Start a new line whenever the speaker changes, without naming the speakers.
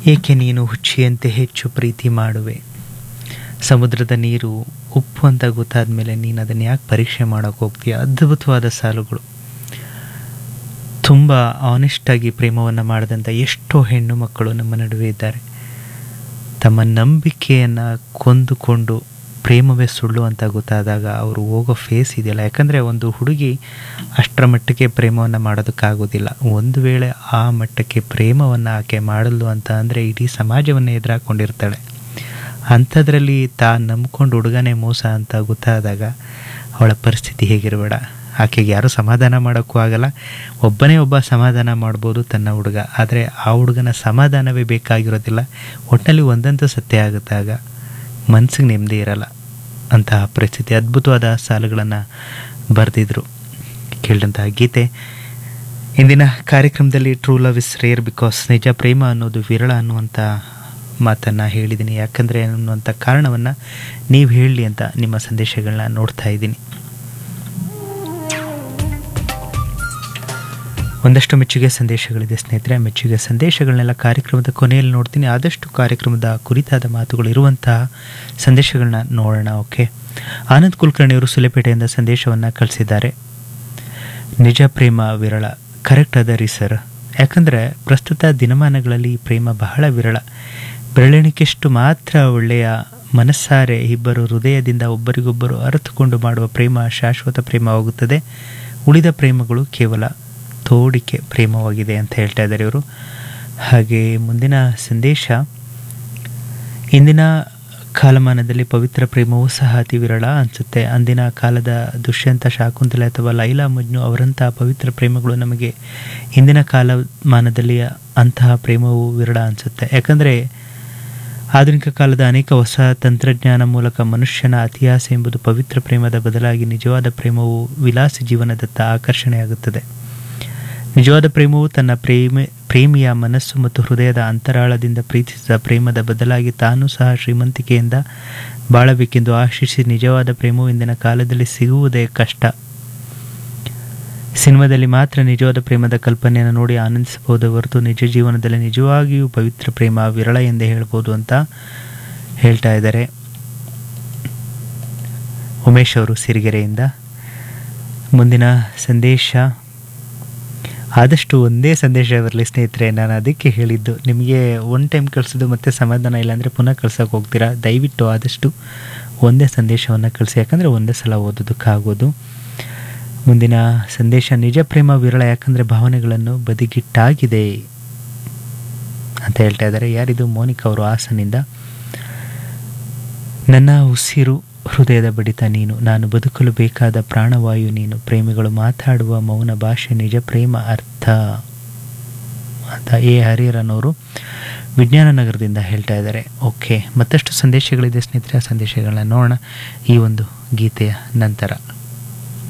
ಏಕೆ ನೀನು ಹುಚ್ಚಿಯಂತೆ ಹೆಚ್ಚು ಪ್ರೀತಿ ಮಾಡುವೆ ಸಮುದ್ರದ ನೀರು ಉಪ್ಪು ಅಂತ ಗೊತ್ತಾದ ಮೇಲೆ ನೀನು ಅದನ್ನು ಯಾಕೆ ಪರೀಕ್ಷೆ ಮಾಡೋಕೆ ಹೋಗ್ತೀಯ ಅದ್ಭುತವಾದ ಸಾಲುಗಳು ತುಂಬ ಆನೆಸ್ಟಾಗಿ ಪ್ರೇಮವನ್ನು ಮಾಡಿದಂಥ ಎಷ್ಟೋ ಹೆಣ್ಣು ಮಕ್ಕಳು ನಮ್ಮ ನಡುವೆ ಇದ್ದಾರೆ ತಮ್ಮ ನಂಬಿಕೆಯನ್ನು ಕೊಂದುಕೊಂಡು ಪ್ರೇಮವೇ ಸುಳ್ಳು ಅಂತ ಗೊತ್ತಾದಾಗ ಅವರು ಹೋಗೋ ಫೇಸ್ ಇದೆಯಲ್ಲ ಯಾಕಂದರೆ ಒಂದು ಹುಡುಗಿ ಅಷ್ಟರ ಮಟ್ಟಕ್ಕೆ ಪ್ರೇಮವನ್ನು ಮಾಡೋದಕ್ಕಾಗೋದಿಲ್ಲ ಒಂದು ವೇಳೆ ಆ ಮಟ್ಟಕ್ಕೆ ಪ್ರೇಮವನ್ನು ಆಕೆ ಮಾಡಲು ಅಂತ ಅಂದರೆ ಇಡೀ ಸಮಾಜವನ್ನು ಎದುರಾಕೊಂಡಿರ್ತಾಳೆ ಅಂಥದ್ರಲ್ಲಿ ತಾ ನಂಬ್ಕೊಂಡು ಹುಡುಗನೇ ಮೋಸ ಅಂತ ಗೊತ್ತಾದಾಗ ಅವಳ ಪರಿಸ್ಥಿತಿ ಹೇಗಿರಬೇಡ ಆಕೆಗೆ ಯಾರೂ ಸಮಾಧಾನ ಮಾಡೋಕ್ಕೂ ಆಗಲ್ಲ ಒಬ್ಬನೇ ಒಬ್ಬ ಸಮಾಧಾನ ಮಾಡ್ಬೋದು ತನ್ನ ಹುಡುಗ ಆದರೆ ಆ ಹುಡುಗನ ಸಮಾಧಾನವೇ ಬೇಕಾಗಿರೋದಿಲ್ಲ ಒಟ್ಟಿನಲ್ಲಿ ಒಂದಂತೂ ಸತ್ಯ ಆಗುತ್ತಾಗ ಮನಸ್ಸಿಗೆ ನೆಮ್ಮದಿ ಇರಲ್ಲ ಅಂತಹ ಪರಿಸ್ಥಿತಿ ಅದ್ಭುತವಾದ ಸಾಲುಗಳನ್ನು ಬರೆದಿದ್ರು ಕೇಳಿದಂತಹ ಗೀತೆ ಇಂದಿನ ಕಾರ್ಯಕ್ರಮದಲ್ಲಿ true love is rare because ನಿಜ ಪ್ರೇಮ ಅನ್ನೋದು ವಿರಳ ಅನ್ನುವಂಥ ಮಾತನ್ನು ಹೇಳಿದ್ದೀನಿ ಯಾಕಂದರೆ ಅನ್ನುವಂಥ ಕಾರಣವನ್ನು ನೀವು ಹೇಳಲಿ ಅಂತ ನಿಮ್ಮ ಸಂದೇಶಗಳನ್ನ ನೋಡ್ತಾ ಇದ್ದೀನಿ ಒಂದಷ್ಟು ಮೆಚ್ಚುಗೆ ಸಂದೇಶಗಳಿದೆ ಸ್ನೇಹಿತರೆ ಮೆಚ್ಚುಗೆ ಸಂದೇಶಗಳನ್ನೆಲ್ಲ ಕಾರ್ಯಕ್ರಮದ ಕೊನೆಯಲ್ಲಿ ನೋಡ್ತೀನಿ ಆದಷ್ಟು ಕಾರ್ಯಕ್ರಮದ ಕುರಿತಾದ ಮಾತುಗಳು ಇರುವಂತಹ ಸಂದೇಶಗಳನ್ನ ನೋಡೋಣ ಓಕೆ ಆನಂದ್ ಕುಲಕರ್ಣಿಯವರು ಸುಲೆಪೇಟೆಯಿಂದ ಸಂದೇಶವನ್ನು ಕಳಿಸಿದ್ದಾರೆ ನಿಜ ಪ್ರೇಮ ವಿರಳ ಕರೆಕ್ಟ್ ಅದ ರೀ ಸರ್ ಯಾಕಂದರೆ ಪ್ರಸ್ತುತ ದಿನಮಾನಗಳಲ್ಲಿ ಈ ಪ್ರೇಮ ಬಹಳ ವಿರಳ ಬೆರಳೆಣಿಕೆಷ್ಟು ಮಾತ್ರ ಒಳ್ಳೆಯ ಮನಸ್ಸಾರೆ ಇಬ್ಬರು ಹೃದಯದಿಂದ ಒಬ್ಬರಿಗೊಬ್ಬರು ಅರಿತುಕೊಂಡು ಮಾಡುವ ಪ್ರೇಮ ಶಾಶ್ವತ ಪ್ರೇಮವಾಗುತ್ತದೆ ಉಳಿದ ಪ್ರೇಮಗಳು ಕೇವಲ ತೋಡಿಕೆ ಪ್ರೇಮವಾಗಿದೆ ಅಂತ ಹೇಳ್ತಾ ಇದ್ದಾರೆ ಇವರು ಹಾಗೆ ಮುಂದಿನ ಸಂದೇಶ ಇಂದಿನ ಕಾಲಮಾನದಲ್ಲಿ ಪವಿತ್ರ ಪ್ರೇಮವೂ ಸಹ ಅತಿ ವಿರಳ ಅನಿಸುತ್ತೆ ಅಂದಿನ ಕಾಲದ ದುಷ್ಯಂತ ಶಾಕುಂತಲೆ ಅಥವಾ ಲೈಲಾ ಮಜ್ನು ಅವರಂತಹ ಪವಿತ್ರ ಪ್ರೇಮಗಳು ನಮಗೆ ಇಂದಿನ ಕಾಲಮಾನದಲ್ಲಿ ಅಂತಹ ಪ್ರೇಮವು ವಿರಳ ಅನಿಸುತ್ತೆ ಯಾಕಂದರೆ ಆಧುನಿಕ ಕಾಲದ ಅನೇಕ ಹೊಸ ತಂತ್ರಜ್ಞಾನ ಮೂಲಕ ಮನುಷ್ಯನ ಅತಿಯಾಸೆ ಎಂಬುದು ಪವಿತ್ರ ಪ್ರೇಮದ ಬದಲಾಗಿ ನಿಜವಾದ ಪ್ರೇಮವು ವಿಲಾಸಿ ಜೀವನದತ್ತ ಆಕರ್ಷಣೆಯಾಗುತ್ತದೆ ನಿಜವಾದ ಪ್ರೇಮವು ತನ್ನ ಪ್ರೇಮ ಪ್ರೇಮಿಯ ಮನಸ್ಸು ಮತ್ತು ಹೃದಯದ ಅಂತರಾಳದಿಂದ ಪ್ರೀತಿಸಿದ ಪ್ರೇಮದ ಬದಲಾಗಿ ತಾನೂ ಸಹ ಶ್ರೀಮಂತಿಕೆಯಿಂದ ಬಾಳಬೇಕೆಂದು ಆಶಿಸಿ ನಿಜವಾದ ಪ್ರೇಮವು ಇಂದಿನ ಕಾಲದಲ್ಲಿ ಸಿಗುವುದೇ ಕಷ್ಟ ಸಿನಿಮಾದಲ್ಲಿ ಮಾತ್ರ ನಿಜವಾದ ಪ್ರೇಮದ ಕಲ್ಪನೆಯನ್ನು ನೋಡಿ ಆನಂದಿಸಬಹುದು ಹೊರತು ನಿಜ ಜೀವನದಲ್ಲಿ ನಿಜವಾಗಿಯೂ ಪವಿತ್ರ ಪ್ರೇಮ ವಿರಳ ಎಂದೇ ಹೇಳ್ಬೋದು ಅಂತ ಹೇಳ್ತಾ ಇದ್ದಾರೆ ಉಮೇಶ್ ಅವರು ಸಿರಿಗೆರೆಯಿಂದ ಮುಂದಿನ ಸಂದೇಶ ಆದಷ್ಟು ಒಂದೇ ಸಂದೇಶ ಬರಲಿ ಸ್ನೇಹಿತರೆ ನಾನು ಅದಕ್ಕೆ ಹೇಳಿದ್ದು ನಿಮಗೆ ಒನ್ ಟೈಮ್ ಕಳಿಸೋದು ಮತ್ತೆ ಸಮಾಧಾನ ಇಲ್ಲಾಂದರೆ ಪುನಃ ಕಳ್ಸೋಕೆ ಹೋಗ್ತೀರಾ ದಯವಿಟ್ಟು ಆದಷ್ಟು ಒಂದೇ ಸಂದೇಶವನ್ನು ಕಳಿಸಿ ಯಾಕಂದರೆ ಒಂದೇ ಸಲ ಓದೋದಕ್ಕಾಗೋದು ಮುಂದಿನ ಸಂದೇಶ ನಿಜ ಪ್ರೇಮ ವಿರಳ ಯಾಕಂದರೆ ಭಾವನೆಗಳನ್ನು ಬದಿಗಿಟ್ಟಾಗಿದೆ ಅಂತ ಹೇಳ್ತಾ ಇದ್ದಾರೆ ಯಾರಿದು ಮೋನಿಕಾ ಅವರು ಹಾಸನಿಂದ ನನ್ನ ಉಸಿರು ಹೃದಯದ ಬಡಿತ ನೀನು ನಾನು ಬದುಕಲು ಬೇಕಾದ ಪ್ರಾಣವಾಯು ನೀನು ಪ್ರೇಮಿಗಳು ಮಾತಾಡುವ ಮೌನ ಭಾಷೆ ನಿಜ ಪ್ರೇಮ ಅರ್ಥ ಅಂತ ಎ ಹರಿಹರನವರು ವಿಜ್ಞಾನ ನಗರದಿಂದ ಹೇಳ್ತಾ ಇದ್ದಾರೆ ಓಕೆ ಮತ್ತಷ್ಟು ಸಂದೇಶಗಳಿದೆ ಸ್ನೇಹಿತರೆ ಆ ಸಂದೇಶಗಳನ್ನ ನೋಡೋಣ ಈ ಒಂದು ಗೀತೆಯ ನಂತರ